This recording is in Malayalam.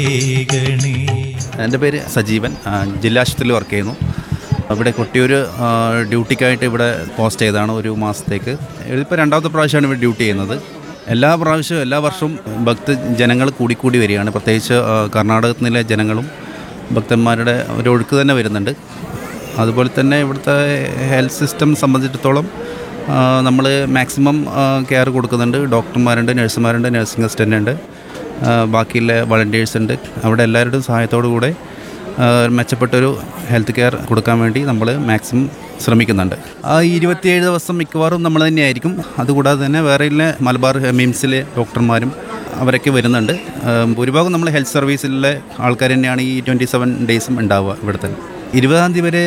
ഏകണേ എൻ്റെ പേര് സജീവൻ ആ, ജില്ലാ ആശുപത്രിയിൽ വർക്ക് ചെയ്യുന്നു ഇവിടെ കൊട്ടിയൂർ ആ, ഡ്യൂട്ടിക്കായിട്ട് ഇവിടെ പോസ്റ്റ് ചെയ്തതാണ് ഒരു മാസത്തേക്ക് ഇതിപ്പോൾ രണ്ടാമത്തെ പ്രാവശ്യമാണ് ഇവിടെ ഡ്യൂട്ടി ചെയ്യുന്നത് എല്ലാ പ്രാവശ്യവും എല്ലാ വർഷവും ഭക്ത ജനങ്ങൾ കൂടിക്കൂടി വരികയാണ് പ്രത്യേകിച്ച് ആ, കർണാടകത്തിൽ നിന്നിലെ ജനങ്ങളും ഭക്തന്മാരുടെ ഒരു ഒഴുക്ക് തന്നെ വരുന്നുണ്ട് അതുപോലെ തന്നെ ഇവിടുത്തെ ഹെൽത്ത് സിസ്റ്റം സംബന്ധിച്ചിടത്തോളം നമ്മൾ മാക്സിമം കെയർ കൊടുക്കുന്നുണ്ട് ഡോക്ടർമാരുണ്ട് നഴ്സുമാരുണ്ട് നഴ്സിംഗ് അസിസ്റ്റൻ്റ് ഉണ്ട് ആ, ബാക്കിയുള്ള വളണ്ടിയേഴ്സ് ഉണ്ട് അവിടെ എല്ലാവരുടെയും സഹായത്തോടു കൂടെ ആ, മെച്ചപ്പെട്ടൊരു ഹെൽത്ത് കെയർ കൊടുക്കാൻ വേണ്ടി നമ്മൾ മാക്സിമം ശ്രമിക്കുന്നുണ്ട് ആ ഇരുപത്തിയേഴ് ദിവസം മിക്കവാറും നമ്മൾ തന്നെയായിരിക്കും അതുകൂടാതെ തന്നെ വേറെ മലബാർ മിംസിലെ ഡോക്ടർമാരും അവരൊക്കെ വരുന്നുണ്ട് ആ, ഭൂരിഭാഗം നമ്മൾ ഹെൽത്ത് സർവീസിലെ ആൾക്കാർ തന്നെയാണ് ഈ ട്വൻറ്റി സെവൻ ഡേയ്സും ഉണ്ടാവുക ഇവിടെ തന്നെ ഇരുപതാം തീയതി വരെ